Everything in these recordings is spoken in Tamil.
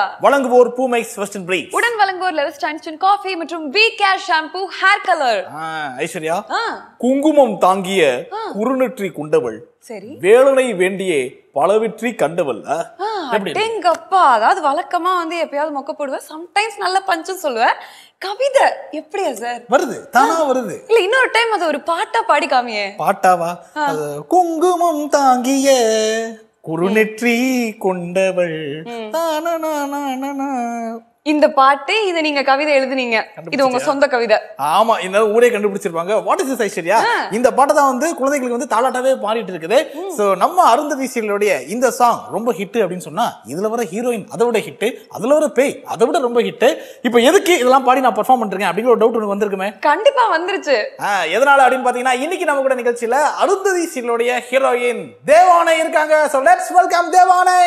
வழங்குவோர் பூமைக்ஸ் வெஸ்டர்ன் பிரீட் உடன் வழங்குவோர் லெவஸ் டைன்ஸ்டன் காஃபி மற்றும் V Care shampoo hair colour Aishwarya குங்குமம் தாங்கிய குறுநெற்றி குண்டவள் சரி வேலனை வேண்டியே பலவெற்றி கண்டவள் ஆ, எப்படி இருக்கு? அடேங்கப்பா அதாவது வழக்கமா வந்து எப்பயாவது மொக்க போடுவேன் சம்டைம்ஸ் நல்ல பஞ்சும் சொல்லுவேன் கவிதை எப்படியா சார் வருது தானா வருது இல்ல இன்னொரு டைம் அது ஒரு பாட்டா பாடி காமியே பாட்டாவா அது குங்குமம் தாங்கிய குறுநெற்றி கொண்டவள் தானனானானானா. இந்த பாட்டு இதை நீங்க கவிதை எழுதுனீங்க இது உங்க சொந்த கவிதை ஆமா இந்த ஊரே கண்டுபிடிச்சிருப்பாங்க வாட் இஸ் திஸ் ஐஸ்வர்யா இந்த பாட்டை தான் வந்து குழந்தைகளுக்கு வந்து தாளாட்டாவே பாடிட்டு இருக்குது சோ நம்ம அருந்ததி சீரியலுடைய இந்த சாங் ரொம்ப ஹிட் அப்படின்னு சொன்னா இதுல வர ஹீரோயின் அதை விட ஹிட் அதுல வர பேய் அதை விட ரொம்ப ஹிட் இப்போ எதுக்கு இதெல்லாம் பாடி நான் பெர்ஃபார்ம் பண்றேன் அப்படிங்கிற ஒரு டவுட் உனக்கு வந்திருக்குமே கண்டிப்பா வந்துருச்சு ஆ, எதனால அப்படின்னு பாத்தீங்கன்னா இன்னைக்கு நம்ம கூட நிகழ்ச்சியில அருந்ததி சீரியலுடைய ஹீரோயின் தேவானை இருக்காங்க so let's welcome Devanai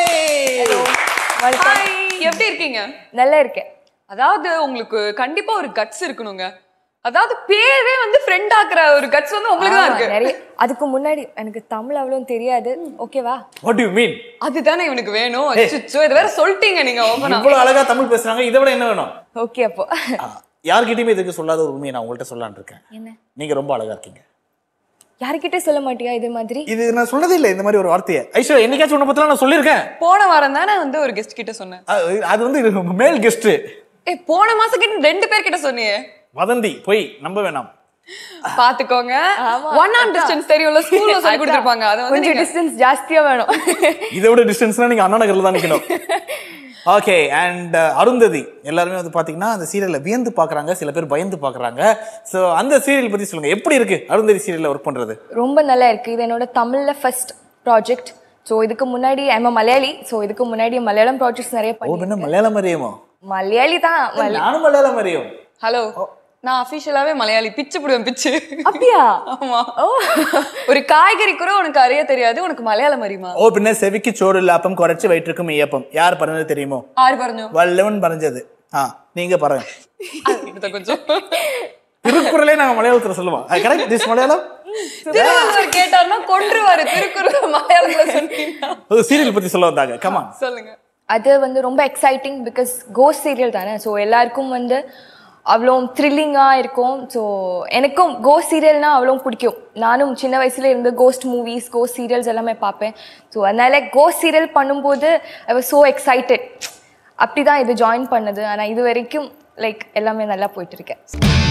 hi எப்படி இருக்கீங்க நல்லா இருக்கேன் அதாவது உங்களுக்கு கண்டிப்பா ஒரு கட்ஸ் இருக்கணுங்க அதாவது பேரே வந்து ஃப்ரெண்ட் ஆக்குற ஒரு கட்ஸ் வந்து உங்களுக்கு தான் ஆமா, இருக்கு நிறைய அதுக்கு முன்னாடி எனக்கு தமிழ் அவ்வளோ தெரியாது ஓகேவா வாட் யூ மீன் அதுதானே இவனுக்கு வேணும் அச்சச்சோ இது வேற சொல்லிட்டீங்க நீங்க ஓபனா இவ்வளவு அழகா தமிழ் பேசுறாங்க இதை விட என்ன வேணும் ஓகே அப்போ ஆ, யார்கிட்டயுமே இதுக்கு சொல்லாத ஒரு உண்மையை நான் உங்கள்கிட்ட சொல்லலாம்னு இருக்கேன் என்ன நீங்க ரொம்ப அழகா இருக்கீங்க யாருக்கிட்ட சொல்ல மாட்டியா இது மாதிரி இது நான் சொன்னதே இல்லை இந்த மாதிரி ஒரு வார்த்தையை ஐஸ்வர்யா என்னைக்காச்சும் உன்னை பத்திலாம் நான் சொல்லியிருக்கேன் போன வாரம் தானே வந்து ஒரு கெஸ்ட் கிட்ட சொன்னேன் அது- அது வந்து இது மேல் கெஸ்ட் ஏ போன மாசம் கிட்ட ரெண்டு பேர் கிட்ட சொன்னியே வதந்தி போய் நம்ப வேணாம் பாத்துக்கோங்க ஒன் ஆன் டிஸ்டன்ஸ் தெரியும்ல ஸ்கூல்ல சொல்லி கொடுத்திருப்பாங்க அது வந்து கொஞ்சம் நீங்க- டிஸ்டன்ஸ் ஜாஸ்தியா வேணும் இதை விட டிஸ்டன்ஸ்னா நீங்க அண்ணா நகர்ல தான் நிக்கணும் ஓகே அண்ட் அருந்ததி எல்லாருமே வந்து பாத்தீங்கன்னா அந்த சீரியல்ல வியந்து பாக்குறாங்க சில பேர் பயந்து பாக்குறாங்க சோ அந்த சீரியல் பத்தி சொல்லுங்க எப்படி இருக்கு அருந்ததி சீரியல்ல ஒர்க் பண்றது ரொம்ப நல்லா இருக்கு இது என்னோட தமிழ்ல ஃபர்ஸ்ட் ப்ராஜெக்ட் ஸோ இதுக்கு முன்னாடி ஐம் மலையாளி ஸோ இதுக்கு முன்னாடி மலையாளம் ப்ராஜெக்ட்ஸ் நிறைய ஓ பண்ணி என்ன மலையாளம் அறியுமோ மலையாளி தான் மல- நானும் மலையாளம் அறியும் ஹலோ நான் அபிஷியலாவே மலையாளி பிச்சு போடுவேன் பிச்சு அப்படியா ஆமா ஒரு காய்கறி கூட உனக்கு அறிய தெரியாது உனக்கு மலையாளம் அறியுமா ஓ பின்ன செவிக்கு சோறு இல்லாப்பம் குறைச்சு வயிற்றுக்கும் ஈயப்பம் யார் പറഞ്ഞது தெரியுமோ ஆறு പറഞ്ഞു வல்லவன் பறஞ்சது ஆ நீங்க பாருங்க இது கொஞ்சம் திருக்குறளே நாங்க மலையாளத்துல சொல்லுவோம் கரெக்ட் திஸ் மலையாளம் திருவள்ளுவர் கேட்டாருன்னா கொன்றுவாரு திருக்குறள் மலையாளத்துல சொன்னீங்கன்னா ஒரு சீரியல் பத்தி சொல்ல வந்தாங்க கமான் சொல்லுங்க அது வந்து ரொம்ப எக்ஸைட்டிங் பிகாஸ் கோஸ்ட் சீரியல் தானே ஸோ எல்லாருக்கும் வந்து அவ்வளோ த்ரில்லிங்காக இருக்கும் ஸோ எனக்கும் கோஸ்ட் சீரியல்னால் அவ்வளோ பிடிக்கும் நானும் சின்ன வயசுல இருந்து கோஸ்ட் மூவிஸ் கோஸ்ட் சீரியல்ஸ் எல்லாமே பார்ப்பேன் ஸோ அதனால கோஸ்ட் சீரியல் பண்ணும்போது ஐ வாஸ் ஸோ எக்ஸைட்டட் அப்படி தான் இது ஜாயின் பண்ணது ஆனால் இது வரைக்கும் லைக் எல்லாமே நல்லா போயிட்டு இருக்கேன்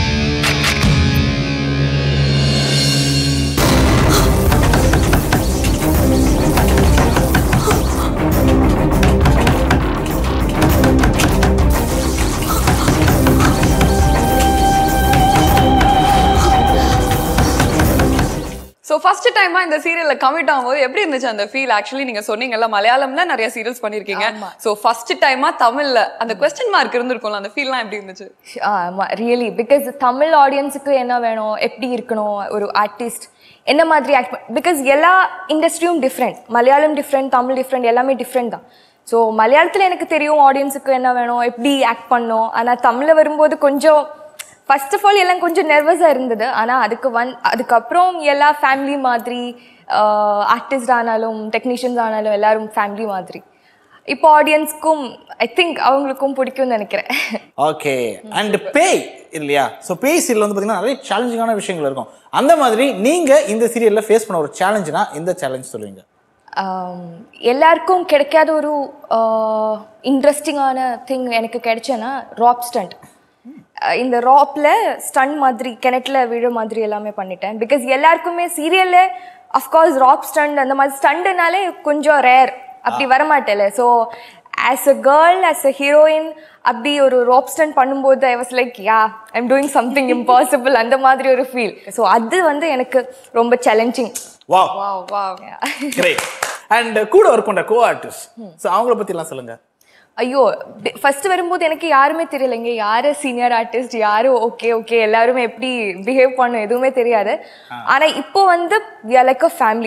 சோ ஃபர்ஸ்ட் டைமா இந்த சீரியல்ல கமிட் ஆகும்போது எப்படி இருந்துச்சு அந்த ஃபீல் ஆக்சுவலி நீங்க சொன்னீங்கல்ல மலையாளம்ல நிறைய சீரியல்ஸ் பண்ணிருக்கீங்க சோ ஃபர்ஸ்ட் டைமா தமிழ்ல அந்த கொஸ்டின் மார்க் இருந்திருக்கும்ல அந்த ஃபீல்லாம் எப்படி இருந்துச்சு ஆமாம் ரியலி பிகாஸ் தமிழ் ஆடியன்ஸுக்கு என்ன வேணும் எப்படி இருக்கணும் ஒரு ஆர்டிஸ்ட் என்ன மாதிரி ஆக்ட் பிகாஸ் எல்லா இண்டஸ்ட்ரியும் different Malayalam different Tamil different எல்லாமே டிஃப்ரெண்ட் தான் ஸோ மலையாளத்தில் எனக்கு தெரியும் ஆடியன்ஸுக்கு என்ன வேணும் எப்படி ஆக்ட் பண்ணணும் ஆனால் தமிழில் வரும்போது கொஞ்சம் ஃபர்ஸ்ட் ஆஃப் ஆல் எல்லாம் கொஞ்சம் நர்வஸாக இருந்தது ஆனால் அதுக்கு வந் அதுக்கப்புறம் எல்லா ஃபேமிலி மாதிரி ஆர்டிஸ்ட் ஆனாலும் டெக்னீஷியன்ஸ் ஆனாலும் எல்லாரும் ஃபேமிலி மாதிரி இப்போ ஆடியன்ஸ்க்கும் ஐ திங்க் அவங்களுக்கும் பிடிக்கும்னு நினைக்கிறேன் ஓகே அண்ட் பேய் இல்லையா ஸோ பேய் சீரியல் வந்து பார்த்தீங்கன்னா நிறைய சேலஞ்சிங்கான விஷயங்கள் இருக்கும் அந்த மாதிரி நீங்க இந்த சீரியல்ல ஃபேஸ் பண்ண ஒரு சேலஞ்சுனா எந்த சேலஞ்ச் சொல்லுவீங்க ஆம், எல்லாருக்கும் கிடைக்காத ஒரு இன்ட்ரெஸ்டிங்கான திங் எனக்கு கிடைச்சேன்னா ராப் ஸ்டண்ட் இந்த ராப்ல ஸ்டன் மாதிரி கிணத்துல விழ மாதிரி எல்லாமே பண்ணிட்டேன் பிகாஸ் எல்லாருக்குமே சீரியல்ல அஃப்கோர்ஸ் ராப் ஸ்டண்ட் அந்த மாதிரி ஸ்டண்டுனாலே கொஞ்சம் ரேர் அப்படி வரமாட்டேல so as a girl as a heroine அப்படி ஒரு ராப் ஸ்டண்ட் பண்ணும்போது I was like yeah I'm doing something impossible அந்த மாதிரி ஒரு ஃபீல் ஸோ அது வந்து எனக்கு ரொம்ப சேலஞ்சிங் வா வாவ் வாவ் கிரேட் அண்ட் கூட ஒர்க் பண்ற கோ ஆர்டிஸ்ட் ஸோ அவங்கள பத்திலாம் சொல்லுங்க ஐயோ ஃபர்ஸ்ட் வரும்போது எனக்கு யாருமே தெரியலைங்க யாரு சீனியர் ஆர்டிஸ்ட் யாரு ஓகே ஓகே எல்லாருமே எப்படி பிஹேவ் பண்ணும் எதுவுமே தெரியாது ஆனா இப்போ வந்து லைக் அ ஃபேமிலி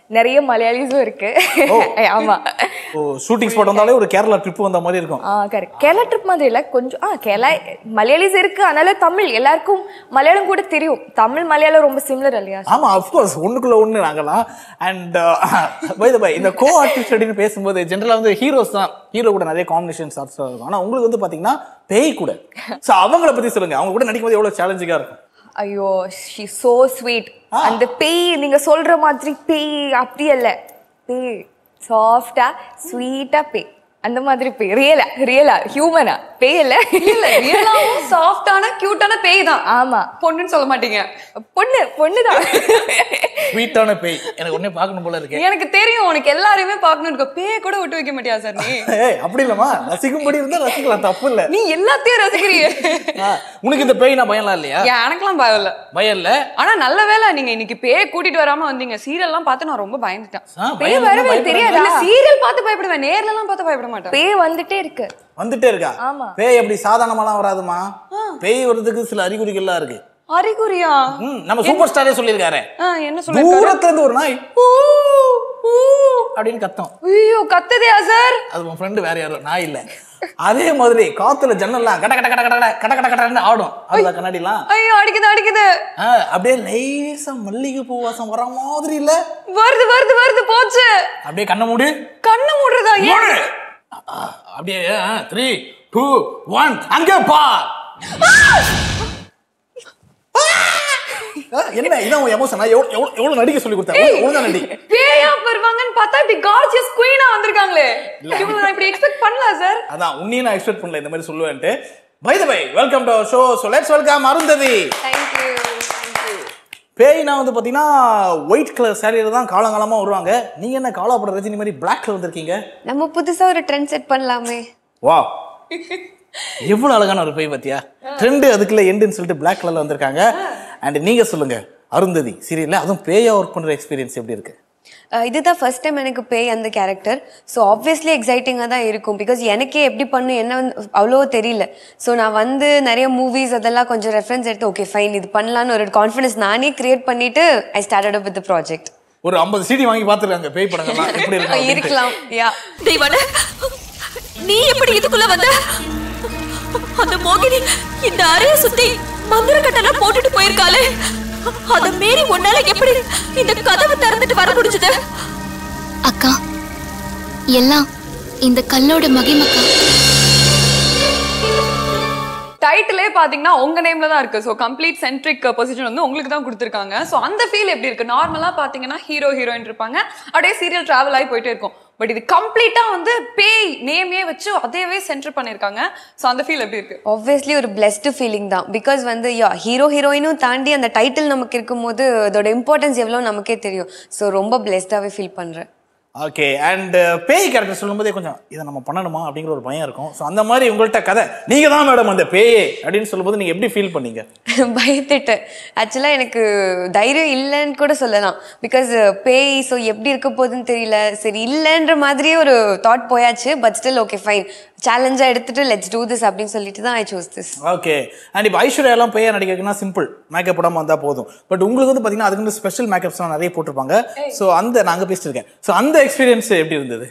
நிறைய மலையாளிஸும் இருக்கு ஆமா ஓ ஷூட்டிங் ஸ்பாட் வந்தாலே ஒரு கேரளா ட்ரிப் வந்த மாதிரி இருக்கும் ஆ கரெக்ட் கேரளா ட்ரிப் மாதிரி இல்லை கொஞ்சம் ஆ கேரளா மலையாளிஸ் இருக்கு அதனால தமிழ் எல்லாருக்கும் மலையாளம் கூட தெரியும் தமிழ் மலையாளம் ரொம்ப சிமிலர் இல்லையா ஆமா அஃப்கோர்ஸ் ஒண்ணுக்குள்ள ஒண்ணு நாங்கலாம் அண்ட் பை பை இந்த கோ ஆர்டிஸ்ட் அப்படின்னு பேசும்போது ஜென்ரலா வந்து ஹீரோஸ் தான் ஹீரோ கூட நிறைய காம்பினேஷன் ஷார்ட்ஸ் இருக்கும் ஆனா உங்களுக்கு வந்து பாத்தீங்கன்னா பேய் கூட சோ அவங்கள பத்தி சொல்லுங்க அவங்க கூட நடிக்கும் போது எவ்வளவு சேலஞ்சிங்கா இருக்கும் ஐயோ ஷி சோ ஸ்வீட் அந்த பேய் நீங்க சொல்ற மாதிரி பேய் அப்படி இல்ல பேய் சாஃப்டா ஸ்வீட்டா பேய் அந்த மாதிரி பேய் ரியலா ரியலா ஹியூமனா பேய் இல்ல இல்ல ரியலாவும் சாஃப்டான கியூட்டான பேய் தான் ஆமா பொண்ணுன்னு சொல்ல மாட்டீங்க பொண்ணு பொண்ணுதான் ஸ்வீட்டான பேய் எனக்கு உடனே பார்க்கணும் போல இருக்கு எனக்கு தெரியும் உனக்கு எல்லாரையுமே பார்க்கணும் இருக்க பேய கூட விட்டு வைக்க மாட்டியா சார் நீ ஏய் அப்படி இல்லம்மா ரசிக்கும்படி இருந்தா ரசிக்கலாம் தப்பு இல்ல நீ எல்லாத்தையும் ரசிக்கிறிய ஆ, உனக்கு இந்த பேய் நான் பயம்லாம் இல்லையா எனக்கெல்லாம் பயம் இல்ல பயம் இல்ல ஆனா நல்ல வேளை நீங்க இன்னைக்கு பேய கூட்டிட்டு வராம வந்தீங்க சீரியல் எல்லாம் பார்த்து நான் ரொம்ப பயந்துட்டேன் ஆ, பேய் பயம் வரவே இல்ல, தெரியாதா? இல்ல சீரியல் பார்த்து பயப்படுவேன் நேர்ல எல்லாம் பார்த்து பயப்பட மாட்டேன் பேய் வந்துட்டே இருக்கு வந்துட்டே இருக்கா ஆமா. பேய் அப்படி சாதாரணமாலாம் வராதுமா பேய் வர்றதுக்கு சில அறிகுறிகள்லாம் இருக்கு அறிகுறியா ம், நம்ம சூப்பர் ஸ்டாரே சொல்லியிருக்காரு ஆ, என்ன சொல்ல தூரத்துல இருந்து ஒரு நாய் ஊ, ஊ அப்படின்னு கத்தம் ஐயோ கத்துதையா சார் அது உன் ஃப்ரெண்டு வேற யாரும் நாய் இல்ல அதே மாதிரி காத்துல ஜன்னல்லாம் கட கட கட கட கட கட கட கடன்னு ஆடும் அதுல கண்ணாடிலாம் ஐயோ அடிக்குது அடிக்குது ஆ, அப்படியே லேசா மல்லிகை பூ வாசம் வர மாதிரி இல்ல வருது வருது வருது போச்சு அப்படியே கண்ணை மூடு கண்ணு மூடுறதா ஏன் மூடு ஆ, அப்படியே த்ரீ டூ ஒன் அங்கே பா ஆ, என்ன இதான் உன் எமோஷனா எவ்வளவு எவ்வளவு எவ்வளவு நடிக்க சொல்லி கொடுத்தேன் ஒழுங்கா நடி பேயா வருவாங்கன்னு பார்த்தா இப்படி கார்ஜியஸ் குயினா வந்திருக்காங்களே இவங்க நான் இப்படி எக்ஸ்பெக்ட் பண்ணல சார் அதான் உன்னையும் நான் எக்ஸ்பெக்ட் பண்ணல இந்த மாதிரி சொல்லுவேன்ட்டு by the by welcome to show so let's welcome Arundhati thank you பேய்னா வந்து பார்த்தீங்கன்னா ஒயிட் கலர் சாரியில தான் காலங்காலமாக வருவாங்க நீங்க என்ன காலாப்பட ரஜினி மாதிரி பிளாக்ல வந்திருக்கீங்க நம்ம புதுசா ஒரு ட்ரெண்ட் செட் பண்ணலாமே வா எவ்வளவு அழகான ஒரு பேய் பாத்தியா ட்ரெண்டு அதுக்குள்ள எண்டுன்னு சொல்லிட்டு பிளாக் கலர்ல வந்திருக்காங்க அண்ட் நீங்க சொல்லுங்க அருந்ததி சீரியல்ல அதுவும் பேயா ஒர்க் பண்ற எக்ஸ்பீரியன்ஸ் எப்படி இருக்கு அஹ் இதுதான் ஃபர்ஸ்ட் டைம் எனக்கு பேய் அந்த கேரக்டர் ஸோ ஆப்வியஸ்லி எக்ஸைட்டிங்காக தான் இருக்கும் பிகாஸ் எனக்கே எப்படி பண்ணும் என்ன வந்து அவ்வளோ தெரியல ஸோ நான் வந்து நிறைய மூவிஸ் அதெல்லாம் கொஞ்சம் ரெஃபரன்ஸ் எடுத்து ஓகே ஃபைன் இது பண்ணலான்னு ஒரு கான்ஃபிடன்ஸ் நானே கிரியேட் பண்ணிட்டு I started up with project ஒரு ஐம்பது சிடி வாங்கி பார்த்துருக்காங்க பேய் படங்கள்லாம் எப்படி இருக்கும் அப்படின்ட்டு. இருக்கலாம் யா தெய்வான நீ எப்படி இதுக்குள்ள வந்த அந்த மோகினி இந்த அறைய சுத்தி மந்திர கட்டெல்லாம் போட்டுட்டு போயிருக்காளே அத மீறி உன்னால எப்படி இந்த கதவு திறந்துட்டு வர முடிஞ்சது அக்கா எல்லாம் இந்த கல்லோட மகிமக்கா டைட்டிலே பாத்தீங்கன்னா உங்க நேம்ல தான் இருக்கு ஸோ கம்ப்ளீட் சென்ட்ரிக் பொசிஷன் வந்து உங்களுக்கு தான் கொடுத்துருக்காங்க ஸோ அந்த ஃபீல் எப்படி இருக்கு நார்மலா பாத்தீங்கன்னா ஹீரோ ஹீரோயின் இருப்பாங்க அப்படியே சீரியல் டிராவல் ஆகி போயிட்டே இருக்கும் பட் இது கம்ப்ளீட்டா வந்து பேய் நேமே வச்சு அதையவே சென்டர் பண்ணிருக்காங்க ஸோ அந்த ஃபீல் எப்படி இருக்கு ஆப்வியஸ்லி ஒரு பிளெஸ்டு ஃபீலிங் தான் பிகாஸ் வந்து யா ஹீரோ ஹீரோயினும் தாண்டி அந்த டைட்டில் நமக்கு இருக்கும்போது அதோட இம்பார்ட்டன்ஸ் எவ்வளோ நமக்கே தெரியும் ஸோ ரொம்ப பிளெஸ்டாகவே ஃபீல் பண்ணுறேன் ஓகே அண்ட் பேய் கேரக்டர் சொல்லும்போதே கொஞ்சம் இதை நம்ம பண்ணணுமா அப்படிங்கிற ஒரு பயம் இருக்கும் ஸோ அந்த மாதிரி உங்கள்கிட்ட கதை நீங்க தான் மேடம் அந்த பேயே அப்படின்னு சொல்லும்போது நீங்க எப்படி ஃபீல் பண்ணீங்க பயந்துட்டு ஆக்சுவலாக எனக்கு தைரியம் இல்லைன்னு கூட சொல்லலாம் பிகாஸ் பேய் ஸோ எப்படி இருக்க போகுதுன்னு தெரியல சரி இல்லைன்ற மாதிரியே ஒரு தாட் போயாச்சு பட் ஸ்டில் ஓகே ஃபைன் சேலஞ்சாக எடுத்துட்டு லெட்ஸ் டூ திஸ் அப்படின்னு சொல்லிட்டு தான் I choose this okay and இப்போ ஐஸ்வர்யா எல்லாம் பேயா நடிக்கிறதுனா சிம்பிள் மேக்கப் போடாம வந்தா போதும் பட் உங்களுக்கு வந்து பாத்தீங்கன்னா அதுக்கு ஸ்பெஷல் மேக்கப்ஸ்லாம் நிறைய போட்டிருப்பாங்க ஸோ அந்த நாங்க பேசிட்டு ஸோ அந்த எக்ஸ்பீரியன்ஸ் எப்படி இருந்தது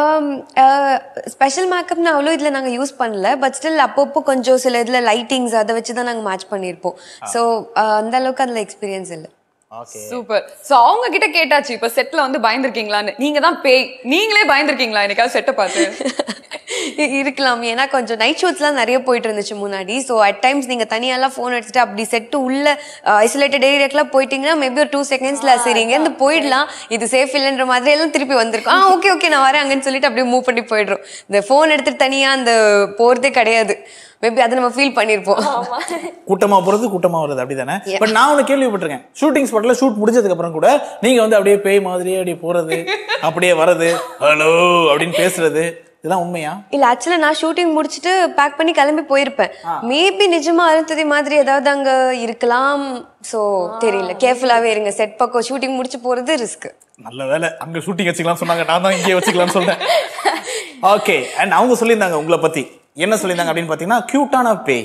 ஸ்பெஷல் மேக்கப்னு அவ்வளோ இதில் நாங்கள் யூஸ் பண்ணல பட் ஸ்டில் அப்பப்போ கொஞ்சம் சில இதில் லைட்டிங்ஸ் அதை வச்சு தான் நாங்கள் மேட்ச் பண்ணியிருப்போம் ஸோ அந்த அளவுக்கு அதில் எக்ஸ்பீரியன்ஸ் இல்லை ஓகே சூப்பர் ஸோ அவங்க கிட்ட கேட்டாச்சு இப்போ செட்ல வந்து பயந்துருக்கீங்களான்னு நீங்க தான் பேய் நீங்களே பயந்துருக்கீங்களா எனக்காவது செட்டை பார்த்து இ- இருக்கலாம் ஏன்னா கொஞ்சம் நைட் ஷூட்ஸ்லாம் நிறைய போயிட்டு இருந்துச்சு முன்னாடி ஸோ அட் டைம்ஸ் நீங்கள் தனியாலாம் ஃபோன் எடுத்துட்டு அப்படி செட்டு உள்ள ஐசோலேட்டட் ஏரியாக்கெலாம் போயிட்டீங்கன்னா மேபி ஒரு டூ செகண்ட்ஸில் சரி இங்கேருந்து போயிடலாம் இது சேஃப் இல்லைன்ற மாதிரி எல்லாம் திருப்பி வந்திருக்கும் ஆ ஓகே ஓகே நான் வரேன் அங்கன்னு சொல்லிட்டு அப்படியே மூவ் பண்ணி போயிடுறோம் இந்த ஃபோன் எடுத்துட்டு தனியாக அந்த போகிறதே கிடையாது மேபி அதை நம்ம ஃபீல் பண்ணியிருப்போம் கூட்டமா போறது கூட்டமா வருது அப்படிதானே பட் நான் ஒன்று கேள்விப்பட்டிருக்கேன் ஷூட்டிங் ஸ்பாட்ல ஷூட் முடிஞ்சதுக்கு அப்புறம் கூட நீங்க வந்து அப்படியே பேய் மாதிரியே அப்படியே போறது அப்படியே வர்றது ஹலோ அப்படின்னு பேசுறது இதெல்லாம் உண்மையா இல்ல ஆக்சுவலா நான் ஷூட்டிங் முடிச்சுட்டு பேக் பண்ணி கிளம்பி போயிருப்பேன் மேபி நிஜமா அருந்ததி மாதிரி ஏதாவது அங்க இருக்கலாம் சோ தெரியல கேர்ஃபுல்லாவே இருங்க செட் பக்கம் ஷூட்டிங் முடிச்சு போறது ரிஸ்க் நல்ல வேலை அங்க ஷூட்டிங் வச்சுக்கலாம் சொன்னாங்க நான் தான் இங்கே வச்சுக்கலாம்னு சொன்னேன் ஓகே அண்ட் அவங்க சொல்லியிருந்தாங்க உங்களை பத்தி என்ன சொல்லியிருந்தாங்க அப்படின்னு பார்த்தீங்கன்னா கியூட்டான பேய்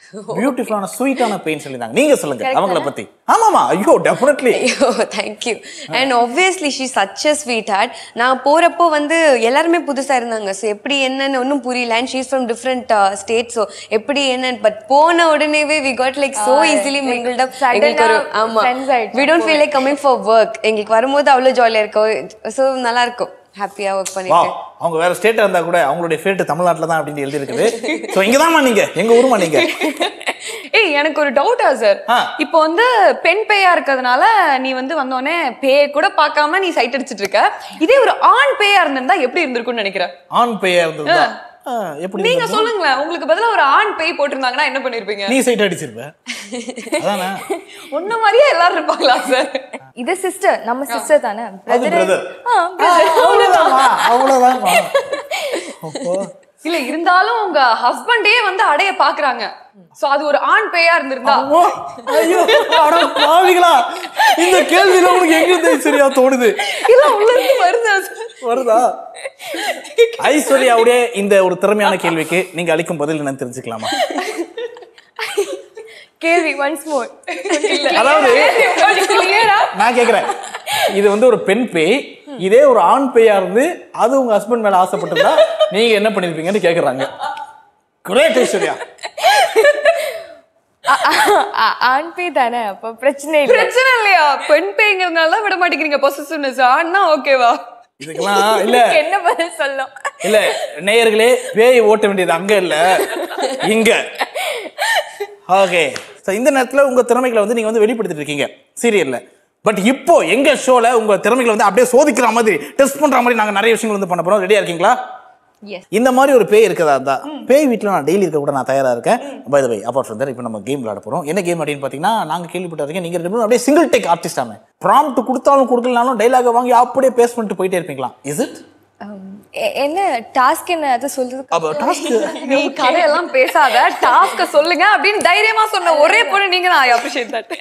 பியூட்டிஃபுல்லான ஸ்வீட்டான பெயின் சொல்லியிருந்தாங்க நீங்க சொல்லுங்க அவங்கள பத்தி ஆமாமா ஐயோ டெஃபினெட்லி ஐயோ thank you and obviously she such a sweetheart நான் போகிறப்போ வந்து எல்லாருமே புதுசாக இருந்தாங்க ஸோ எப்படி என்னன்னு ஒன்றும் புரியல and she's from different state so எப்படி என்னன்னு பட் போன உடனேவே we got like so easily mingled up எங்களுக்கு ஒரு Sudden-ஆ ஆமா friends ஆயிட்டோம் we don't feel like coming for work எங்களுக்கு வரும்போது அவ்வளோ ஜாலியாக இருக்கும் ஸோ நல்லா இருக்கும் ஹாப்பியாக ஒர்க் வா பண்ணிட்டு அவங்க வேற ஸ்டேட்டா இருந்தா கூட அவங்களுடைய ஃபேட் தமிழ்நாட்டுல தான் அப்படின்னு எழுதி இருக்குது ஸோ இங்க நீங்க எங்க ஊருமா நீங்க ஏய் எனக்கு ஒரு டவுட்டா சார் ஆ. இப்போ வந்து பெண் பேயா இருக்கிறதுனால நீ வந்து வந்தோடனே பேய கூட பார்க்காம நீ சைட் அடிச்சிட்டு இருக்க இதே ஒரு ஆண் பேயா இருந்திருந்தா எப்படி இருந்திருக்கும்னு நினைக்கிறேன் ஆண் பெய்யா இருந்தது எப்படி நீங்க இருந்திருக்கும்? சொல்லுங்களேன் உங்களுக்கு பதிலா ஒரு ஆண் பேய் போட்டிருந்தாங்கன்னா என்ன பண்ணிருப்பீங்க நீ சைட் அடிச்சிருப்ப அதானே உன்ன மாதிரியே எல்லாரும் இருப்பாங்களா சார் இது சிஸ்டர் நம்ம சிஸ்டர் தானே அது Brother- brother. ஆ, brother. அவ்வளவுதான்மா அவ்வளவுதான்மா அப்போ இல்ல இருந்தாலும் உங்க ஹஸ்பண்டே வந்து அடைய பாக்குறாங்க சோ அது ஒரு ஆண் பேயா இருந்திருந்தா ஓ, ஐயோ அட பாவிகளா இந்த கேள்வியில உனக்கு எங்க இருந்து சரியா தோணுது இல்ல உள்ள இருந்து வருது அது. வருதா ஐஸ்வர்யாவுடைய இந்த ஒரு திறமையான கேள்விக்கு நீங்க அளிக்கும் பதில் என்னன்னு தெரிஞ்சுக்கலாமா கேள்வி ஒன்ஸ் மோர் அதாவது Clear ஆ? நான் கேக்குறேன் இது வந்து ஒரு பெண் பேய் இதே ஒரு ஆண் பேயா இருந்து அது உங்க ஹஸ்பண்ட் மேல ஆசைப்பட்டிருந்தா நீங்க என்ன பண்ணிருப்பீங்கன்னு கேக்குறாங்க கிரேட் ஐஸ்வர்யா ஆண் பே தானே அப்ப பிரச்சனை இல்லை பிரச்சனை இல்லையா பெண் பேய்ங்கிறதுனால தான் விட மாட்டேங்கிறீங்க பொசசிவ்னஸ் ஆனா ஓகேவா இதுக்கெல்லாம் இல்ல என்ன பதில் சொல்லும் இல்ல நேயர்களே பேய் ஓட்ட வேண்டியது அங்க இல்ல இங்க ஓகே ஸோ இந்த நேரத்துல உங்க திறமைகளை வந்து நீங்க வந்து வெளிப்படுத்திட்டு இருக்கீங்க சீரியல்ல பட் இப்போ எங்க ஷோல உங்க திறமைகளை வந்து அப்படியே சோதிக்கிற மாதிரி டெஸ்ட் பண்ற மாதிரி நாங்க நிறைய விஷயங்கள் வந்து பண்ண போறோம் ரெடியா இருக்கீங்களா Yes. இந்த மாதிரி ஒரு பேய் இருக்கதா இருந்தா பேய் வீட்டில் நான் டெய்லி இருக்க கூட நான் தயாரா இருக்கேன் bye bye apart from that இப்போ நம்ம கேம் விளையாட போறோம் என்ன கேம் அப்படின்னு பார்த்தீங்கன்னா நாங்க கேள்விப்பட்ட வரைக்கும் நீங்க ரெண்டு பேரும் அப்படியே சிங்கிள் டேக் ஆர்டிஸ்ட் ஆமே ப்ராம்ப்ட் கொடுத்தாலும் கொடுக்கலனாலும் டைலாக வாங்கி அப்படியே பேஸ் பண்ணிட்டு போயிட்டே இருப்பீங்களா இஸ் இட் எ- என்ன டாஸ்க் என்ன அது சொல்றது அப்போ டாஸ்க் நீ கதையெல்லாம் பேசாத டாஸ்க சொல்லுங்க அப்படின்னு தைரியமா சொன்ன ஒரே பொண்ணு நீங்க தான் ஐ அப்ரிஷியேட் தட்